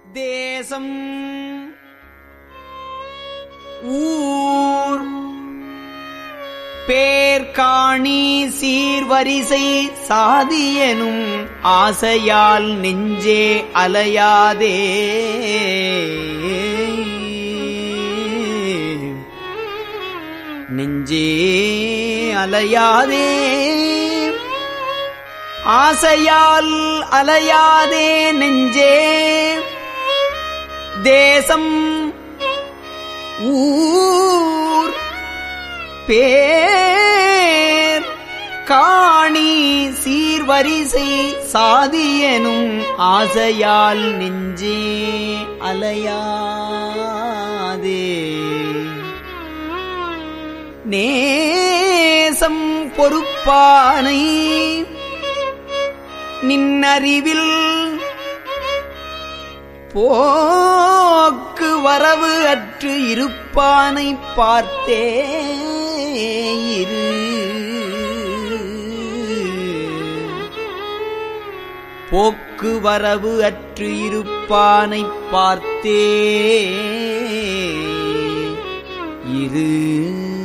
தேசம் ஊர் பேர்காணி சீர்வரிசை சாதியனும் ஆசையால் நெஞ்சே அலையாதே நெஞ்சே அலையாதே ஆசையால் அலையாதே நெஞ்சே தேசம் ஊர் பேர் காணி சீர்வரிசை சாதியனும் ஆசையால் நெஞ்சே அலையாதே நேசம் பொறுப்பானை நின்னறிவில் போக்கு வரவு அற்று இருப்பானை பார்த்தே இரு போக்கு வரவு அற்று இருப்பானை பார்த்தே இரு